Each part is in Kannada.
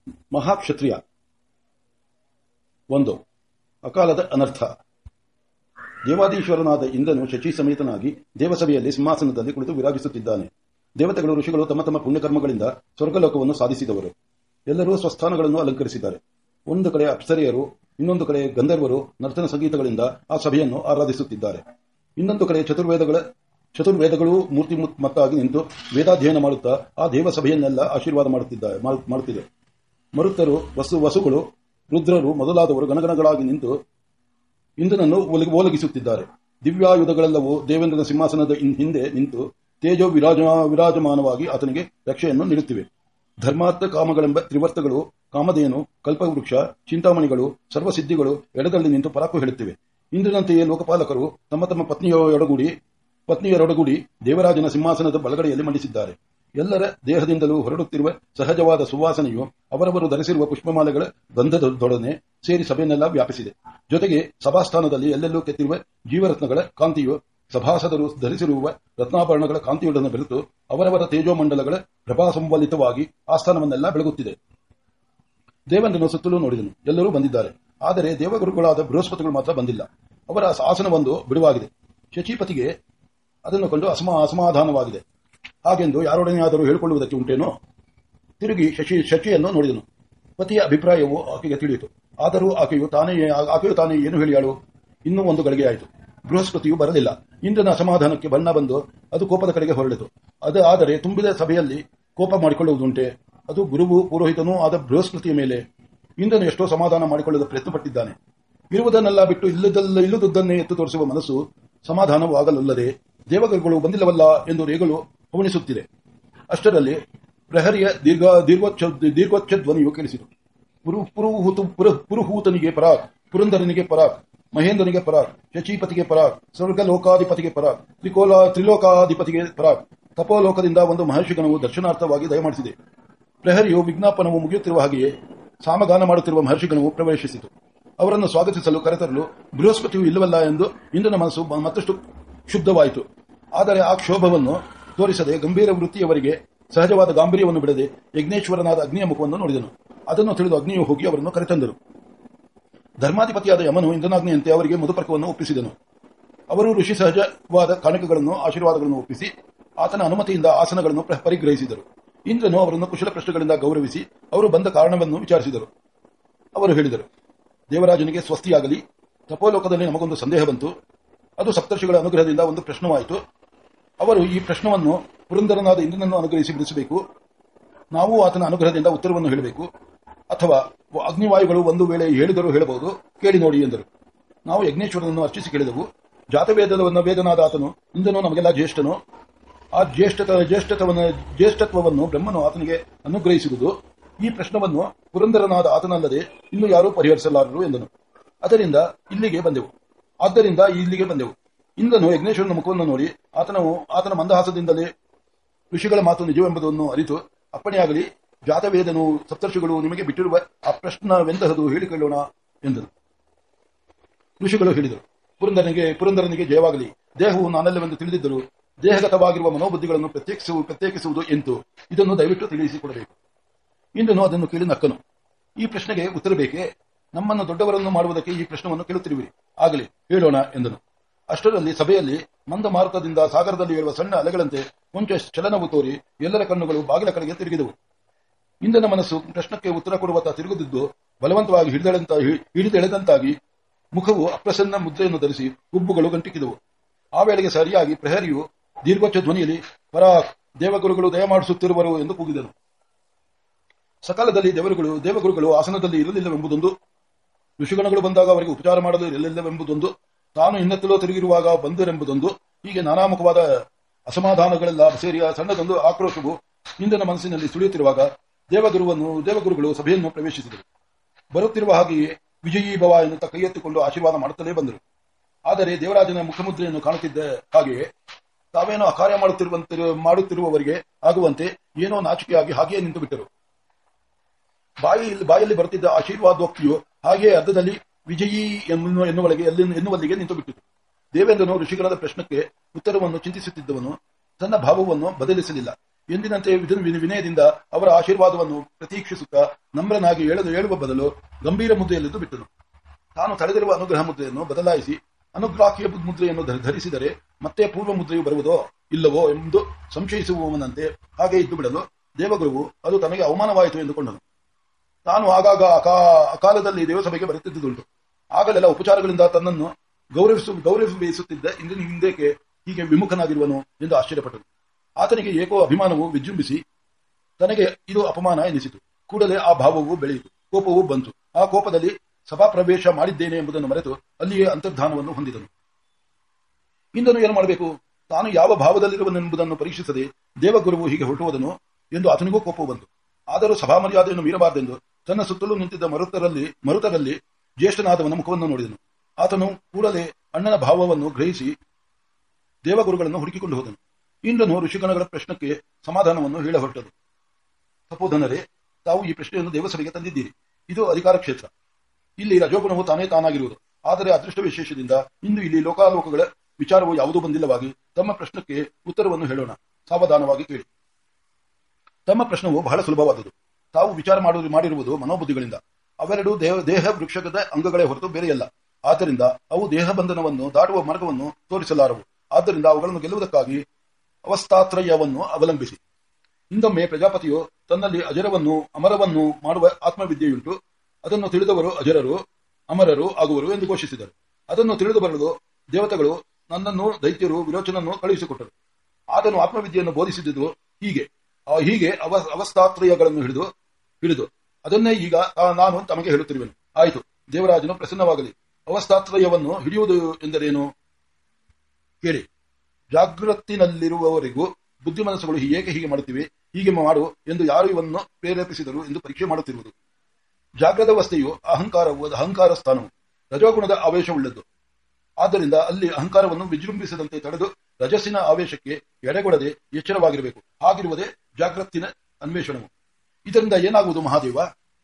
ಮಹಾಕ್ಷತ್ರಿಯ ಒಂದು ಅಕಾಲದ ಅನರ್ಥ ದೇವಾದೀಶ್ವರನಾದ ಇಂದ್ರನು ಶಚಿ ಸಮೇತನಾಗಿ ದೇವಸಭೆಯಲ್ಲಿ ಸಿಂಹಾಸನದಲ್ಲಿ ಕುಳಿತು ವಿರಾಜಿಸುತ್ತಿದ್ದಾನೆ ದೇವತೆಗಳು ಋಷಿಗಳು ತಮ್ಮ ತಮ್ಮ ಪುಣ್ಯಕರ್ಮಗಳಿಂದ ಸ್ವರ್ಗಲೋಕವನ್ನು ಸಾಧಿಸಿದವರು ಎಲ್ಲರೂ ಸ್ವಸ್ಥಾನಗಳನ್ನು ಅಲಂಕರಿಸಿದ್ದಾರೆ ಒಂದು ಕಡೆ ಅಪ್ಸರಿಯರು ಇನ್ನೊಂದು ಕಡೆ ಗಂಧರ್ವರು ನರ್ತನ ಸಂಗೀತಗಳಿಂದ ಆ ಸಭೆಯನ್ನು ಆರಾಧಿಸುತ್ತಿದ್ದಾರೆ ಇನ್ನೊಂದು ಕಡೆ ಚತುರ್ವೇದಗಳ ಚತುರ್ವೇದಗಳು ಮೂರ್ತಿ ಮತ್ತಾಗಿ ನಿಂತು ವೇದಾಧ್ಯಯನ ಮಾಡುತ್ತಾ ಆ ದೇವಸಭೆಯನ್ನೆಲ್ಲ ಆಶೀರ್ವಾದ ಮಾಡುತ್ತಿದ್ದಾರೆ ಮಾಡುತ್ತಿದೆ ಮರುತ್ತರು ವಸು ವಸುಗಳು ರುದ್ರರು ಮೊದಲಾದವರು ಗಣಗಣಗಳಾಗಿ ನಿಂತು ಇಂದ್ರನನ್ನು ಓಲಗಿಸುತ್ತಿದ್ದಾರೆ ದಿವ್ಯಾಯುಧಗಳೆಲ್ಲವೂ ದೇವೇಂದ್ರನ ಸಿಂಹಾಸನದ ಹಿಂದೆ ನಿಂತು ತೇಜೋ ವಿರಾಜ ವಿರಾಜಮಾನವಾಗಿ ಆತನಿಗೆ ರಕ್ಷೆಯನ್ನು ನೀಡುತ್ತಿವೆ ಧರ್ಮಾರ್ಥ ಕಾಮಗಳೆಂಬ ತ್ರಿವರ್ತಗಳು ಕಾಮಧೇನು ಕಲ್ಪವೃಕ್ಷ ಚಿಂತಾಮಣಿಗಳು ಸರ್ವಸಿದ್ಧಿಗಳು ಎಡದಲ್ಲಿ ನಿಂತು ಪರಾಕು ಹೇಳುತ್ತಿವೆ ಇಂದ್ರನಂತೆಯೇ ಲೋಕಪಾಲಕರು ತಮ್ಮ ತಮ್ಮ ಪತ್ನಿಯರೊಡಗೂಡಿ ಪತ್ನಿಯರೊಡಗೂಡಿ ದೇವರಾಜನ ಸಿಂಹಾಸನದ ಬಲಗಡೆಯಲ್ಲಿ ಮಂಡಿಸಿದ್ದಾರೆ ಎಲ್ಲರ ದೇಹದಿಂದಲೂ ಹೊರಡುತ್ತಿರುವ ಸಹಜವಾದ ಸುವಾಸನೆಯು ಅವರವರು ಧರಿಸಿರುವ ಪುಷ್ಪಮಾಲೆಗಳ ಗಂಧದೊಡನೆ ಸೇರಿ ಸಭೆಯನ್ನೆಲ್ಲ ವ್ಯಾಪಿಸಿದೆ ಜೊತೆಗೆ ಸಭಾಸ್ಥಾನದಲ್ಲಿ ಎಲ್ಲೆಲ್ಲೂ ಕೆತ್ತಿರುವ ಜೀವರತ್ನಗಳ ಕಾಂತಿಯು ಸಭಾಸದರು ಧರಿಸಿರುವ ರತ್ನಾಭರಣಗಳ ಕಾಂತಿಯೊಡನೆ ಬೆರೆತು ಅವರವರ ತೇಜೋಮಂಡಲಗಳ ಪ್ರಭಾಸಂಬಲಿತವಾಗಿ ಆಸ್ಥಾನವನ್ನೆಲ್ಲ ಬೆಳಗುತ್ತಿದೆ ದೇವೇಂದ್ರನು ಸುತ್ತಲೂ ನೋಡಿದನು ಎಲ್ಲರೂ ಬಂದಿದ್ದಾರೆ ಆದರೆ ದೇವಗುರುಗಳಾದ ಬೃಹಸ್ಪತಿಗಳು ಮಾತ್ರ ಬಂದಿಲ್ಲ ಅವರ ಆಸನವೊಂದು ಬಿಡುವಾಗಿದೆ ಶಚಿಪತಿಗೆ ಅದನ್ನು ಕಂಡು ಅಸಮಾ ಅಸಮಾಧಾನವಾಗಿದೆ ಹಾಗೆಂದು ಯಾರೊಡನೆಯಾದರೂ ಹೇಳಿಕೊಳ್ಳುವುದಕ್ಕೆ ಉಂಟೇನೋ ತಿರುಗಿ ಶಶಿ ಶಚಿಯನ್ನು ನೋಡಿದನು ಪತಿಯ ಅಭಿಪ್ರಾಯವು ಆಕೆಗೆ ತಿಳಿಯಿತು ಆದರೂ ಆಕೆಯು ತಾನೇ ಆಕೆಯು ತಾನೇ ಏನು ಹೇಳಿಯಾಳು ಇನ್ನೂ ಒಂದು ಗಳಿಗೆ ಆಯಿತು ಬೃಹಸ್ಪತಿಯು ಬರಲಿಲ್ಲ ಇಂದ್ರನ ಅಸಮಾಧಾನಕ್ಕೆ ಬಣ್ಣ ಬಂದು ಅದು ಕೋಪದ ಕಡೆಗೆ ಹೊರಳಿತು ಅದು ಆದರೆ ತುಂಬಿದ ಸಭೆಯಲ್ಲಿ ಕೋಪ ಮಾಡಿಕೊಳ್ಳುವುದುಂಟೆ ಅದು ಗುರುವು ಪುರೋಹಿತನೂ ಆದ ಬೃಹಸ್ಪತಿಯ ಮೇಲೆ ಇಂದ್ರನು ಎಷ್ಟೋ ಸಮಾಧಾನ ಮಾಡಿಕೊಳ್ಳಲು ಪ್ರಯತ್ನಪಟ್ಟಿದ್ದಾನೆ ಇರುವುದನ್ನೆಲ್ಲ ಬಿಟ್ಟು ಇಲ್ಲದಲ್ಲ ಇಲ್ಲದುದನ್ನೇ ಎತ್ತು ತೋರಿಸುವ ಮನಸ್ಸು ಸಮಾಧಾನವಾಗಲಲ್ಲದೆ ದೇವಗುರುಗಳು ಬಂದಿಲ್ಲವಲ್ಲ ಎಂದು ರೇಗಳು ಹವಣಿಸುತ್ತಿದೆ ಅಷ್ಟರಲ್ಲಿ ಪ್ರಹರಿಯ ದೀರ್ಘ ದೀರ್ಘೋಚ್ಚ ದೀರ್ಘೋಚ್ಚ ಧ್ವನಿಯು ಕೇಳಿಸಿತು ಪುರುಹೂತನಿಗೆ ಪರಾಕ್ ಪುರಂದರನಿಗೆ ಪರಾಕ್ ಮಹೇಂದ್ರನಿಗೆ ಪರಾಕ್ ಶಚೀಪತಿಗೆ ಪರಾಕ್ ಸ್ವರ್ಗ ಲೋಕಾಧಿಪತಿಗೆ ಪರಾಕ್ ತ್ರಿಕೋಲ ತ್ರಿಲೋಕಾಧಿಪತಿಗೆ ಪರಾಕ್ ತಪೋಲೋಕದಿಂದ ಒಂದು ಮಹರ್ಷಿಗಣವು ದರ್ಶನಾರ್ಥವಾಗಿ ದಯಮಾಡಿಸಿದೆ ಪ್ರಹರಿಯು ವಿಜ್ಞಾಪನವು ಮುಗಿಯುತ್ತಿರುವ ಹಾಗೆಯೇ ಸಾಮಗಾನ ಮಾಡುತ್ತಿರುವ ಮಹರ್ಷಿಗಣವು ಪ್ರವೇಶಿಸಿತು ಅವರನ್ನು ಸ್ವಾಗತಿಸಲು ಕರೆತರಲು ಬೃಹಸ್ಪತಿಯು ಇಲ್ಲವಲ್ಲ ಎಂದು ಇಂದ್ರನ ಮನಸ್ಸು ಮತ್ತಷ್ಟು ಶುದ್ಧವಾಯಿತು ಆದರೆ ಆ ಕ್ಷೋಭವನ್ನು ತೋರಿಸದೆ ಗಂಭೀರ ವೃತ್ತಿಯವರಿಗೆ ಸಹಜವಾದ ಗಾಂಭೀರ್ಯವನ್ನು ಬಿಡದೆ ಯಜ್ಞೇಶ್ವರನಾದ ಅಗ್ನಿಯ ಮುಖವನ್ನು ನೋಡಿದನು ಅದನ್ನು ತಿಳಿದು ಅಗ್ನಿಯು ಹೋಗಿ ಅವರನ್ನು ಕರೆತಂದರು ಧರ್ಮಾಧಿಪತಿಯಾದ ಯಮನು ಇಂದ್ರನಾಗ್ನಿಯಂತೆ ಅವರಿಗೆ ಮಧುಪರ್ಕವನ್ನು ಒಪ್ಪಿಸಿದನು ಅವರು ಋಷಿ ಸಹಜವಾದ ಕಾಣಿಕೆಗಳನ್ನು ಆಶೀರ್ವಾದಗಳನ್ನು ಒಪ್ಪಿಸಿ ಆತನ ಅನುಮತಿಯಿಂದ ಆಸನಗಳನ್ನು ಪರಿಗ್ರಹಿಸಿದರು ಇಂದ್ರನು ಅವರನ್ನು ಕುಶಲ ಪ್ರಶ್ನೆಗಳಿಂದ ಗೌರವಿಸಿ ಅವರು ಬಂದ ಕಾರಣವನ್ನು ವಿಚಾರಿಸಿದರು ಅವರು ಹೇಳಿದರು ದೇವರಾಜನಿಗೆ ಸ್ವಸ್ತಿಯಾಗಲಿ ತಪೋಲೋಕದಲ್ಲಿ ನಮಗೊಂದು ಸಂದೇಹ ಬಂತು ಅದು ಸಪ್ತರ್ಷಿಗಳ ಅನುಗ್ರಹದಿಂದ ಒಂದು ಪ್ರಶ್ನವಾಯಿತು ಅವರು ಈ ಪ್ರಶ್ನವನ್ನು ಪುರಂದರನಾದ ಇಂದ್ರನನ್ನು ಅನುಗ್ರಹಿಸಿ ಬಿಡಿಸಬೇಕು ನಾವು ಆತನ ಅನುಗ್ರಹದಿಂದ ಉತ್ತರವನ್ನು ಹೇಳಬೇಕು ಅಥವಾ ಅಗ್ನಿವಾಯುಗಳು ಒಂದು ವೇಳೆ ಹೇಳಿದರೂ ಹೇಳಬಹುದು ಕೇಳಿ ನೋಡಿ ಎಂದರು ನಾವು ಯಜ್ಞೇಶ್ವರನನ್ನು ಅರ್ಚಿಸಿ ಕೇಳಿದೆವು ಜಾತವೇದವನ್ನು ವೇದನಾದ ಆತನು ಇಂದನು ನಮಗೆಲ್ಲ ಜ್ಯೇಷ್ಠನು ಆ ಜ್ಯೇಷ್ಠತ ಜ್ಯೇಷ್ಠತ್ವವನ್ನು ಜ್ಯೇಷ್ಠತ್ವವನ್ನು ಬ್ರಹ್ಮನು ಆತನಿಗೆ ಅನುಗ್ರಹಿಸುವುದು ಈ ಪ್ರಶ್ನವನ್ನು ಪುರಂದರನಾದ ಆತನಲ್ಲದೆ ಇನ್ನು ಯಾರೂ ಪರಿಹರಿಸಲಾರರು ಎಂದನು ಅದರಿಂದ ಇಲ್ಲಿಗೆ ಬಂದೆವು ಆದ್ದರಿಂದ ಇಲ್ಲಿಗೆ ಬಂದೆವು ಇಂದನು ಯಜ್ಞೇಶ್ವರನ ಮುಖವನ್ನು ನೋಡಿ ಆತನು ಆತನ ಮಂದಹಾಸದಿಂದಲೇ ಋಷಿಗಳ ಮಾತು ನಿಜವೆಂಬುದನ್ನು ಅರಿತು ಅಪ್ಪಣೆಯಾಗಲಿ ಜಾತವೇದನು ಸಪ್ತರ್ಷಿಗಳು ನಿಮಗೆ ಬಿಟ್ಟಿರುವ ಆ ಪ್ರಶ್ನವೆಂತಹದು ಹೇಳಿಕೊಳ್ಳೋಣ ಎಂದರು ಋಷಿಗಳು ಹೇಳಿದರು ಪುರಂದರನಿಗೆ ಪುರಂದರನಿಗೆ ಜಯವಾಗಲಿ ದೇಹವು ನಾನಲ್ಲವೆಂದು ತಿಳಿದಿದ್ದರು ದೇಹಗತವಾಗಿರುವ ಮನೋಬುದ್ಧಿಗಳನ್ನು ಪ್ರತ್ಯೇಕಿಸುವ ಪ್ರತ್ಯೇಕಿಸುವುದು ಎಂತು ಇದನ್ನು ದಯವಿಟ್ಟು ತಿಳಿಸಿಕೊಡಬೇಕು ಇಂದನು ಅದನ್ನು ಕೇಳಿ ನಕ್ಕನು ಈ ಪ್ರಶ್ನೆಗೆ ಉತ್ತರ ಬೇಕೇ ನಮ್ಮನ್ನು ದೊಡ್ಡವರನ್ನು ಮಾಡುವುದಕ್ಕೆ ಈ ಪ್ರಶ್ನವನ್ನು ಕೇಳುತ್ತಿರುವಿರಿ ಆಗಲಿ ಹೇಳೋಣ ಎಂದನು ಅಷ್ಟರಲ್ಲಿ ಸಭೆಯಲ್ಲಿ ಮಂದ ಮಾರುತದಿಂದ ಸಾಗರದಲ್ಲಿ ಹೇಳುವ ಸಣ್ಣ ಅಲೆಗಳಂತೆ ಕೊಂಚ ಚಲನವು ತೋರಿ ಎಲ್ಲರ ಕಣ್ಣುಗಳು ಬಾಗಿಲ ಕಡೆಗೆ ತಿರುಗಿದವು ಇಂದನ ಮನಸ್ಸು ಪ್ರಶ್ನಕ್ಕೆ ಉತ್ತರ ಕೊಡುವತ್ತ ತಿರುಗುತ್ತಿದ್ದು ಬಲವಂತವಾಗಿ ಹಿಡಿದೆಳೆದಂತ ಹಿಡಿದೆಳೆದಂತಾಗಿ ಮುಖವು ಅಪ್ರಸನ್ನ ಮುದ್ರೆಯನ್ನು ಧರಿಸಿ ಉಬ್ಬುಗಳು ಗಂಟಿಕ್ಕಿದವು ಆ ವೇಳೆಗೆ ಸರಿಯಾಗಿ ಪ್ರಹರಿಯು ದೀರ್ಘೋಚ್ಚ ಧ್ವನಿಯಲ್ಲಿ ಪರಾಕ್ ದೇವಗುರುಗಳು ದಯಮಾಡಿಸುತ್ತಿರುವರು ಎಂದು ಕೂಗಿದನು ಸಕಾಲದಲ್ಲಿ ದೇವರುಗಳು ದೇವಗುರುಗಳು ಆಸನದಲ್ಲಿ ಇರಲಿಲ್ಲವೆಂಬುದೊಂದು ಋಷಿಗಣಗಳು ಬಂದಾಗ ಅವರಿಗೆ ಉಪಚಾರ ಮಾಡಲು ಇರಲಿಲ್ಲವೆಂಬುದೊಂದು ತಾನು ಇನ್ನೆತ್ತಲೋ ತಿರುಗಿರುವಾಗ ಬಂದರೆಂಬುದೊಂದು ಹೀಗೆ ನಾನಾಮುಖವಾದ ಅಸಮಾಧಾನಗಳೆಲ್ಲ ಸೇರಿಯ ಸಣ್ಣದೊಂದು ಆಕ್ರೋಶವು ಇಂದನ ಮನಸ್ಸಿನಲ್ಲಿ ಸುಳಿಯುತ್ತಿರುವಾಗ ದೇವಗುರುವನ್ನು ದೇವಗುರುಗಳು ಸಭೆಯನ್ನು ಪ್ರವೇಶಿಸಿದರು ಬರುತ್ತಿರುವ ಹಾಗೆಯೇ ವಿಜಯೀ ಭವ ಎನ್ನುತ್ತಾ ಕೈಯೆತ್ತಿಕೊಂಡು ಆಶೀರ್ವಾದ ಮಾಡುತ್ತಲೇ ಬಂದರು ಆದರೆ ದೇವರಾಜನ ಮುಖಮುದ್ರೆಯನ್ನು ಕಾಣುತ್ತಿದ್ದ ಹಾಗೆಯೇ ತಾವೇನೋ ಅಕಾರ್ಯ ಮಾಡುತ್ತಿರುವಂತೆ ಮಾಡುತ್ತಿರುವವರಿಗೆ ಆಗುವಂತೆ ಏನೋ ನಾಚಿಕೆಯಾಗಿ ಹಾಗೆಯೇ ನಿಂತು ಬಿಟ್ಟರು ಬಾಯಿ ಬಾಯಲ್ಲಿ ಬರುತ್ತಿದ್ದ ಆಶೀರ್ವಾದೋಕ್ತಿಯು ಹಾಗೆಯೇ ಅರ್ಧದಲ್ಲಿ ವಿಜಯೀ ಎನ್ನುವಳಿಗೆ ಎನ್ನುವಲ್ಲಿಗೆ ನಿಂತು ಬಿಟ್ಟಿತು ದೇವೇಂದ್ರನು ಋಷಿಗಳದ ಪ್ರಶ್ನಕ್ಕೆ ಉತ್ತರವನ್ನು ಚಿಂತಿಸುತ್ತಿದ್ದವನು ತನ್ನ ಭಾವವನ್ನು ಬದಲಿಸಲಿಲ್ಲ ಎಂದಿನಂತೆ ವಿಧ- ವಿನ- ವಿನಯದಿಂದ ಅವರ ಆಶೀರ್ವಾದವನ್ನು ಪ್ರತೀಕ್ಷಿಸುತ್ತಾ ನಮ್ರನಾಗಿ ಹೇಳಲು ಹೇಳುವ ಬದಲು ಗಂಭೀರ ಮುದ್ರೆಯಲ್ಲಿದ್ದು ಬಿಟ್ಟನು ತಾನು ತಡೆದಿರುವ ಅನುಗ್ರಹ ಮುದ್ರೆಯನ್ನು ಬದಲಾಯಿಸಿ ಅನುಗ್ರಾಹ್ಯ ಮುದ್ರೆಯನ್ನು ಧ- ಧರಿಸಿದರೆ ಮತ್ತೆ ಪೂರ್ವ ಮುದ್ರೆಯು ಬರುವುದೋ ಇಲ್ಲವೋ ಎಂದು ಸಂಶಯಿಸುವವನಂತೆ ಹಾಗೆ ಇದ್ದು ಬಿಡಲು ದೇವಗುರುವು ಅದು ತನಗೆ ಅವಮಾನವಾಯಿತು ಎಂದುಕೊಂಡನು ತಾನು ಆಗಾಗ ಅಕಾ- ಅಕಾಲದಲ್ಲಿ ದೇವಸಭೆಗೆ ಬರುತ್ತಿದ್ದುದುಂಟು ಆಗಲೆಲ್ಲ ಉಪಚಾರಗಳಿಂದ ತನ್ನನ್ನು ಗೌರವಿಸು ಗೌರವಿಸುತ್ತಿದ್ದ ಇಂದಿನ ಹಿಂದೇಕೆ ಹೀಗೆ ವಿಮುಖನಾಗಿರುವನು ಎಂದು ಆಶ್ಚರ್ಯಪಟ್ಟನು ಆತನಿಗೆ ಏಕೋ ಅಭಿಮಾನವು ವಿಜೃಂಭಿಸಿ ತನಗೆ ಇದು ಅಪಮಾನ ಎನಿಸಿತು ಕೂಡಲೇ ಆ ಭಾವವು ಬೆಳೆಯಿತು ಕೋಪವು ಬಂತು ಆ ಕೋಪದಲ್ಲಿ ಸಭಾಪ್ರವೇಶ ಮಾಡಿದ್ದೇನೆ ಎಂಬುದನ್ನು ಮರೆತು ಅಲ್ಲಿಯೇ ಅಂತರ್ಧಾನವನ್ನು ಹೊಂದಿದನು ಇಂದನು ಏನು ಮಾಡಬೇಕು ತಾನು ಯಾವ ಭಾವದಲ್ಲಿರುವನೆಂಬುದನ್ನು ಪರೀಕ್ಷಿಸದೆ ದೇವಗುರುವು ಹೀಗೆ ಹೊರಟುವುದನು ಎಂದು ಆತನಿಗೂ ಕೋಪವು ಬಂತು ಆದರೂ ಸಭಾ ಮರ್ಯಾದೆಯನ್ನು ಮೀರಬಾರದೆಂದು ತನ್ನ ಸುತ್ತಲೂ ನಿಂತಿದ್ದ ಮರುತರಲ್ಲಿ ಮರುತರಲ್ಲಿ ಜ್ಯೇಷ್ಠನಾದವನ ಮುಖವನ್ನು ನೋಡಿದನು ಆತನು ಕೂಡಲೇ ಅಣ್ಣನ ಭಾವವನ್ನು ಗ್ರಹಿಸಿ ದೇವಗುರುಗಳನ್ನು ಹುಡುಕಿಕೊಂಡು ಹೋದನು ಇಂದನು ಋಷಿಗಣಗಳ ಪ್ರಶ್ನಕ್ಕೆ ಸಮಾಧಾನವನ್ನು ಹೇಳ ಹೊರಟದು ತಪೋಧನರೇ ತಾವು ಈ ಪ್ರಶ್ನೆಯನ್ನು ದೇವಸಭೆಗೆ ತಂದಿದ್ದೀರಿ ಇದು ಅಧಿಕಾರ ಕ್ಷೇತ್ರ ಇಲ್ಲಿ ರಜೋಗುಣವು ತಾನೇ ತಾನಾಗಿರುವುದು ಆದರೆ ಅದೃಷ್ಟ ವಿಶೇಷದಿಂದ ಇಂದು ಇಲ್ಲಿ ಲೋಕಾಲೋಕಗಳ ವಿಚಾರವು ಯಾವುದೂ ಬಂದಿಲ್ಲವಾಗಿ ತಮ್ಮ ಪ್ರಶ್ನಕ್ಕೆ ಉತ್ತರವನ್ನು ಹೇಳೋಣ ಸಾವಧಾನವಾಗಿ ಕೇಳಿ ತಮ್ಮ ಪ್ರಶ್ನವು ಬಹಳ ಸುಲಭವಾದುದು ತಾವು ವಿಚಾರ ಮಾಡುವುದು ಮಾಡಿರುವುದು ಮನೋಬುದ್ಧಿಗಳಿಂದ ಅವೆರಡು ದೇಹ ದೇಹ ವೃಕ್ಷದ ಅಂಗಗಳೇ ಹೊರತು ಬೇರೆಯಲ್ಲ ಆದ್ದರಿಂದ ಅವು ದೇಹ ಬಂಧನವನ್ನು ದಾಟುವ ಮಾರ್ಗವನ್ನು ತೋರಿಸಲಾರವು ಆದ್ದರಿಂದ ಅವುಗಳನ್ನು ಗೆಲ್ಲುವುದಕ್ಕಾಗಿ ಅವಸ್ಥಾತ್ರಯವನ್ನು ಅವಲಂಬಿಸಿ ಹಿಂದೊಮ್ಮೆ ಪ್ರಜಾಪತಿಯು ತನ್ನಲ್ಲಿ ಅಜರವನ್ನು ಅಮರವನ್ನು ಮಾಡುವ ಆತ್ಮವಿದ್ಯೆಯುಂಟು ಅದನ್ನು ತಿಳಿದವರು ಅಜರರು ಅಮರರು ಆಗುವರು ಎಂದು ಘೋಷಿಸಿದರು ಅದನ್ನು ತಿಳಿದು ಬರಲು ದೇವತೆಗಳು ನನ್ನನ್ನು ದೈತ್ಯರು ವಿರೋಚನನ್ನು ಕಳುಹಿಸಿಕೊಟ್ಟರು ಆತನು ಆತ್ಮವಿದ್ಯೆಯನ್ನು ಬೋಧಿಸಿದ್ದು ಹೀಗೆ ಆ ಹೀಗೆ ಅವ ಅವಸ್ಥಾತ್ರಯಗಳನ್ನು ಹಿಡಿದು ಹಿಡಿದು ಅದನ್ನೇ ಈಗ ಆ ನಾನು ತಮಗೆ ಹೇಳುತ್ತಿರುವೆನು ಆಯಿತು ದೇವರಾಜನು ಪ್ರಸನ್ನವಾಗಲಿ ಅವಸ್ಥಾತ್ರಯವನ್ನು ಹಿಡಿಯುವುದು ಎಂದರೇನು ಕೇಳಿ ಜಾಗೃತಿನಲ್ಲಿರುವವರಿಗೂ ಬುದ್ಧಿ ಮನಸ್ಸುಗಳು ಏಕೆ ಹೀಗೆ ಮಾಡುತ್ತಿವೆ ಹೀಗೆ ಮಾಡು ಎಂದು ಯಾರು ಇವನ್ನು ಪ್ರೇರೇಪಿಸಿದರು ಎಂದು ಪರೀಕ್ಷೆ ಮಾಡುತ್ತಿರುವುದು ಜಾಗ್ರತಾವಸ್ಥೆಯು ಅಹಂಕಾರವು ಅಹಂಕಾರ ಸ್ಥಾನವು ರಜೋಗುಣದ ಆವೇಶವುಳ್ಳದ್ದು ಆದ್ದರಿಂದ ಅಲ್ಲಿ ಅಹಂಕಾರವನ್ನು ವಿಜೃಂಭಿಸದಂತೆ ತಡೆದು ರಜಸ್ಸಿನ ಆವೇಶಕ್ಕೆ ಎಡೆಗೊಡದೆ ಎಚ್ಚರವಾಗಿರಬೇಕು ಹಾಗಿರುವುದೇ ಜಾಗೃತಿನ ಅನ್ವೇಷಣವು ಇದರಿಂದ ಏನಾಗುವುದು ಮಹಾದೇವ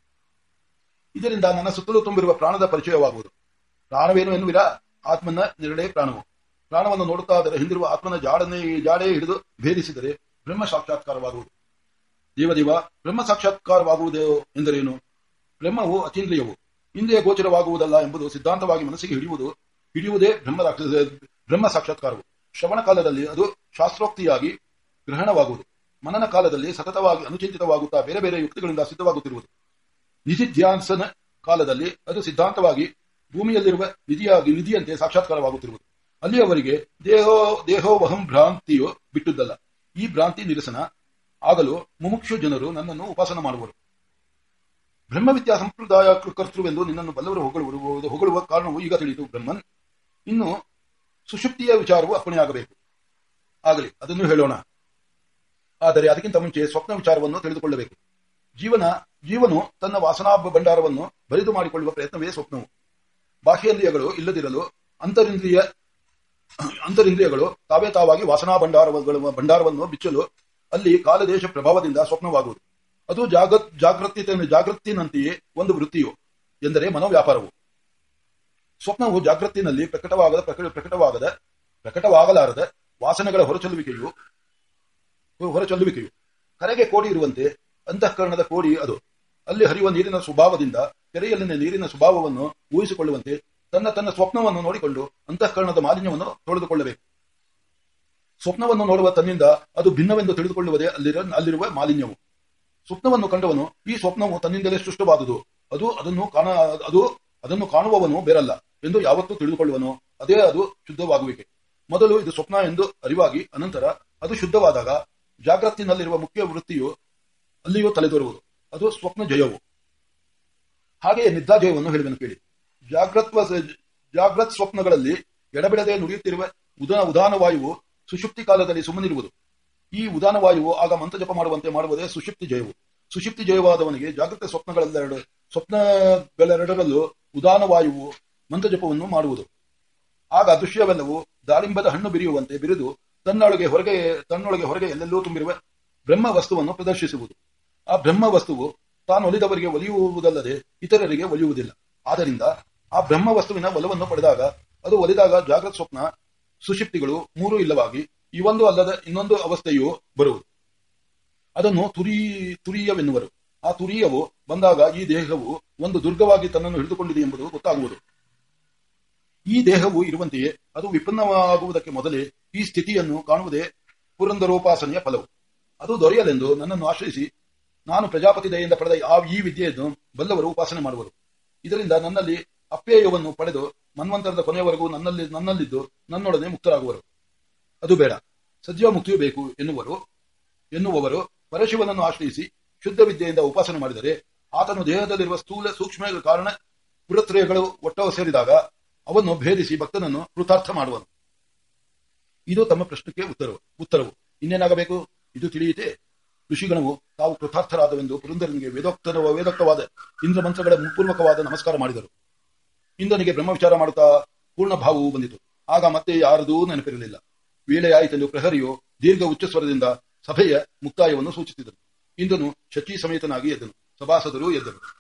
ಇದರಿಂದ ನನ್ನ ಸುತ್ತಲೂ ತುಂಬಿರುವ ಪ್ರಾಣದ ಪರಿಚಯವಾಗುವುದು ಪ್ರಾಣವೇನು ಎನ್ನುವಿರಾ ಆತ್ಮನ ನೆರಳೇ ಪ್ರಾಣವು ಪ್ರಾಣವನ್ನು ನೋಡುತ್ತಾ ಅದರ ಹಿಂದಿರುವ ಆತ್ಮನ ಜಾಡನೆ ಜಾಡೇ ಹಿಡಿದು ಭೇದಿಸಿದರೆ ಬ್ರಹ್ಮ ಸಾಕ್ಷಾತ್ಕಾರವಾಗುವುದು ದೇವದೇವ ಬ್ರಹ್ಮ ಸಾಕ್ಷಾತ್ಕಾರವಾಗುವುದು ಎಂದರೇನು ಬ್ರಹ್ಮವು ಅತೀಂದ್ರಿಯವು ಇಂದ್ರಿಯ ಗೋಚರವಾಗುವುದಲ್ಲ ಎಂಬುದು ಸಿದ್ಧಾಂತವಾಗಿ ಮನಸ್ಸಿಗೆ ಹಿಡಿಯುವುದು ಹಿಡಿಯುವುದೇ ಬ್ರಹ್ಮ ರಾಕ್ಷ- ಬ್ರಹ್ಮ ಸಾಕ್ಷಾತ್ಕಾರವು ಶ್ರವಣ ಕಾಲದಲ್ಲಿ ಅದು ಶಾಸ್ತ್ರೋಕ್ತಿಯಾಗಿ ಗ್ರಹಣವಾಗುವುದು ಮನನ ಕಾಲದಲ್ಲಿ ಸತತವಾಗಿ ಅನುಚಿಂತಿತವಾಗುತ್ತಾ ಬೇರೆ ಬೇರೆ ಯುಕ್ತಿಗಳಿಂದ ಸಿದ್ಧವಾಗುತ್ತಿರುವುದು ನಿಧಿಧ್ಯಾಸನ ಕಾಲದಲ್ಲಿ ಅದು ಸಿದ್ಧಾಂತವಾಗಿ ಭೂಮಿಯಲ್ಲಿರುವ ನಿಧಿಯಾಗಿ ನಿಧಿಯಂತೆ ಸಾಕ್ಷಾತ್ಕಾರವಾಗುತ್ತಿರುವುದು ಅಲ್ಲಿಯವರೆಗೆ ದೇಹೋ ದೇಹೋವಹಂ ಭ್ರಾಂತಿಯು ಬಿಟ್ಟುದಲ್ಲ ಈ ಭ್ರಾಂತಿ ನಿರಸನ ಆಗಲು ಮುಮುಕ್ಷು ಜನರು ನನ್ನನ್ನು ಉಪಾಸನ ಮಾಡುವರು ಬ್ರಹ್ಮವಿದ್ಯಾ ಸಂಪ್ರದಾಯ ಕರ್ತೃವೆಂದು ನಿನ್ನನ್ನು ಬಲ್ಲವರು ಹೊಗಳುವರು ಹೊಗಳುವ ಕಾರಣವು ಈಗ ತಿಳಿಯಿತು ಬ್ರಹ್ಮನ್ ಇನ್ನು ಸುಷುಪ್ತಿಯ ವಿಚಾರವು ಅಪ್ಪಣೆಯಾಗಬೇಕು ಆಗಲಿ ಅದನ್ನು ಹೇಳೋಣ ಆದರೆ ಅದಕ್ಕಿಂತ ಮುಂಚೆ ಸ್ವಪ್ನ ವಿಚಾರವನ್ನು ತಿಳಿದುಕೊಳ್ಳಬೇಕು ಜೀವನ ಜೀವನು ತನ್ನ ವಾಸನಾ ಭಂಡಾರವನ್ನು ಬರಿದು ಮಾಡಿಕೊಳ್ಳುವ ಪ್ರಯತ್ನವೇ ಸ್ವಪ್ನವು ಬಾಹ್ಯೇಂದ್ರಿಯಗಳು ಇಲ್ಲದಿರಲು ಅಂತರಿಂದ್ರಿಯ ಅಂತರಿಂದ್ರಿಯಗಳು ತಾವೇ ತಾವಾಗಿ ವಾಸನಾ ಭಂಡಾರಗಳ ಭಂಡಾರವನ್ನು ಬಿಚ್ಚಲು ಅಲ್ಲಿ ಕಾಲದೇಶ ಪ್ರಭಾವದಿಂದ ಸ್ವಪ್ನವಾಗುವುದು ಅದು ಜಾಗತ್ ಜಾಗೃತಿ ಜಾಗೃತಿನಂತೆಯೇ ಒಂದು ವೃತ್ತಿಯು ಎಂದರೆ ಮನೋವ್ಯಾಪಾರವು ಸ್ವಪ್ನವು ಜಾಗೃತಿನಲ್ಲಿ ಪ್ರಕಟವಾಗದ ಪ್ರಕ- ಪ್ರಕಟವಾಗದ ಪ್ರಕಟವಾಗಲಾರದ ವಾಸನೆಗಳ ಹೊರಚೊಲ್ಲುವಿಕೆಯು ಹೊರಚೊಲ್ಲುವಿಕೆಯು ಕರೆಗೆ ಕೋಡಿ ಇರುವಂತೆ ಅಂತಃಕರಣದ ಕೋಡಿ ಅದು ಅಲ್ಲಿ ಹರಿಯುವ ನೀರಿನ ಸ್ವಭಾವದಿಂದ ಕೆರೆಯಲ್ಲಿನ ನೀರಿನ ಸ್ವಭಾವವನ್ನು ಊಹಿಸಿಕೊಳ್ಳುವಂತೆ ತನ್ನ ತನ್ನ ಸ್ವಪ್ನವನ್ನು ನೋಡಿಕೊಂಡು ಅಂತಃಕರಣದ ಮಾಲಿನ್ಯವನ್ನು ತೊಳೆದುಕೊಳ್ಳಬೇಕು ಸ್ವಪ್ನವನ್ನು ನೋಡುವ ತನ್ನಿಂದ ಅದು ಭಿನ್ನವೆಂದು ತಿಳಿದುಕೊಳ್ಳುವುದೇ ಅಲ್ಲಿರ ಅಲ್ಲಿರುವ ಮಾಲಿನ್ಯವು ಸ್ವಪ್ನವನ್ನು ಕಂಡವನು ಈ ಸ್ವಪ್ನವು ತನ್ನಿಂದಲೇ ಸೃಷ್ಟವಾದುದು ಅದು ಅದನ್ನು ಕಾಣ ಅದು ಅದನ್ನು ಕಾಣುವವನು ಬೇರಲ್ಲ ಎಂದು ಯಾವತ್ತೂ ತಿಳಿದುಕೊಳ್ಳುವನು ಅದೇ ಅದು ಶುದ್ಧವಾಗುವಿಕೆ ಮೊದಲು ಇದು ಸ್ವಪ್ನ ಎಂದು ಅರಿವಾಗಿ ಅನಂತರ ಅದು ಶುದ್ಧವಾದಾಗ ಜಾಗೃತಿನಲ್ಲಿರುವ ಮುಖ್ಯ ವೃತ್ತಿಯು ಅಲ್ಲಿಯೂ ತಲೆದೋರುವುದು ಅದು ಸ್ವಪ್ನ ಜಯವು ಹಾಗೆಯೇ ನಿದ್ರಾಜಯವನ್ನು ಹೇಳುವೆನು ಕೇಳಿ ಜಾಗೃತ್ವ ಜಾಗೃತ್ ಸ್ವಪ್ನಗಳಲ್ಲಿ ಎಡಬಿಡದೆ ನುಡಿಯುತ್ತಿರುವ ಉದಾ ಉದಾನವಾಯುವು ಸುಷುಪ್ತಿ ಕಾಲದಲ್ಲಿ ಸುಮ್ಮನಿರುವುದು ಈ ಉದಾನವಾಯುವು ಆಗ ಮಂತ್ರಜಪ ಮಾಡುವಂತೆ ಮಾಡುವುದೇ ಸುಷುಪ್ತಿ ಜಯವು ಸುಷುಪ್ತಿ ಜಯವಾದವನಿಗೆ ಜಾಗೃತ ಸ್ವಪ್ನಗಳೆರಡು ಸ್ವಪ್ನಗಳೆರಡರಲ್ಲೂ ಉದಾನವಾಯುವು ಮಂತ್ರಜಪವನ್ನು ಮಾಡುವುದು ಆಗ ದೃಶ್ಯವೆಲ್ಲವೂ ದಾಳಿಂಬದ ಹಣ್ಣು ಬಿರಿಯುವಂತೆ ಬಿರಿದು ತನ್ನೊಳಗೆ ಹೊರಗೆ ತನ್ನೊಳಗೆ ಹೊರಗೆ ಎಲ್ಲೆಲ್ಲೂ ತುಂಬಿರುವ ಬ್ರಹ್ಮ ವಸ್ತುವನ್ನು ಪ್ರದರ್ಶಿಸುವುದು ಆ ಬ್ರಹ್ಮ ವಸ್ತುವು ತಾನು ಒಲಿದವರಿಗೆ ಒಲಿಯುವುದಲ್ಲದೆ ಇತರರಿಗೆ ಒಲಿಯುವುದಿಲ್ಲ ಆದ್ದರಿಂದ ಆ ಬ್ರಹ್ಮ ವಸ್ತುವಿನ ಒಲವನ್ನು ಪಡೆದಾಗ ಅದು ಒಲಿದಾಗ ಜಾಗೃತ ಸ್ವಪ್ನ ಸುಷಿಪ್ತಿಗಳು ಮೂರು ಇಲ್ಲವಾಗಿ ಇವೊಂದು ಅಲ್ಲದ ಇನ್ನೊಂದು ಅವಸ್ಥೆಯು ಬರುವುದು ಅದನ್ನು ತುರಿ ತುರಿಯವೆನ್ನುವರು ಆ ತುರಿಯವು ಬಂದಾಗ ಈ ದೇಹವು ಒಂದು ದುರ್ಗವಾಗಿ ತನ್ನನ್ನು ಹಿಡಿದುಕೊಂಡಿದೆ ಎಂಬುದು ಗೊತ್ತಾಗುವುದು ಈ ದೇಹವು ಇರುವಂತೆಯೇ ಅದು ವಿಪನ್ನವಾಗುವುದಕ್ಕೆ ಮೊದಲೇ ಈ ಸ್ಥಿತಿಯನ್ನು ಕಾಣುವುದೇ ಪುರಂದರೋಪಾಸನೆಯ ಫಲವು ಅದು ದೊರೆಯಲೆಂದು ನನ್ನನ್ನು ಆಶ್ರಯಿಸಿ ನಾನು ಪ್ರಜಾಪತಿ ದಯೆಯಿಂದ ಪಡೆದ ಆ ಈ ವಿದ್ಯೆಯನ್ನು ಬಲ್ಲವರು ಉಪಾಸನೆ ಮಾಡುವರು ಇದರಿಂದ ನನ್ನಲ್ಲಿ ಅಪ್ಯಯವನ್ನು ಪಡೆದು ಮನ್ವಂತರದ ಕೊನೆಯವರೆಗೂ ನನ್ನಲ್ಲಿ ನನ್ನಲ್ಲಿದ್ದು ನನ್ನೊಡನೆ ಮುಕ್ತರಾಗುವರು ಅದು ಬೇಡ ಸದ್ಯ ಮುಕ್ತಿಯು ಬೇಕು ಎನ್ನುವರು ಎನ್ನುವವರು ಪರಶಿವನನ್ನು ಆಶ್ರಯಿಸಿ ಶುದ್ಧ ವಿದ್ಯೆಯಿಂದ ಉಪಾಸನೆ ಮಾಡಿದರೆ ಆತನು ದೇಹದಲ್ಲಿರುವ ಸ್ಥೂಲ ಸೂಕ್ಷ್ಮ ಕಾರಣ ಪುರತ್ರಯಗಳು ಒಟ್ಟವ ಸೇರಿದಾಗ ಅವನ್ನು ಭೇದಿಸಿ ಭಕ್ತನನ್ನು ಕೃತಾರ್ಥ ಮಾಡುವನು ಇದು ತಮ್ಮ ಪ್ರಶ್ನೆಗೆ ಉತ್ತರವು ಉತ್ತರವು ಇನ್ನೇನಾಗಬೇಕು ಇದು ತಿಳಿಯಿತೆ ಋಷಿಗಣವು ತಾವು ಕೃತಾರ್ಥರಾದವೆಂದು ಪುರಂದರನಿಗೆ ವೇದೋಕ್ತ ವೇದೋಕ್ತವಾದ ಇಂದ್ರ ಮಂತ್ರಗಳ ಪೂರ್ವಕವಾದ ನಮಸ್ಕಾರ ಮಾಡಿದರು ಇಂದ್ರನಿಗೆ ಬ್ರಹ್ಮ ವಿಚಾರ ಮಾಡುತ್ತಾ ಪೂರ್ಣ ಭಾವವು ಬಂದಿತು ಆಗ ಮತ್ತೆ ಯಾರದೂ ನೆನಪಿರಲಿಲ್ಲ ವೇಳೆಯಾಯಿತೆಂದು ಪ್ರಹರಿಯು ದೀರ್ಘ ಉಚ್ಚಸ್ವರದಿಂದ ಸಭೆಯ ಮುಕ್ತಾಯವನ್ನು ಸೂಚಿಸಿದರು ಇಂದ್ರನು ಶಚಿ ಸಮೇತನಾಗಿ ಎದ್ದನು ಸಭಾಸದರು ಎದ್ದರು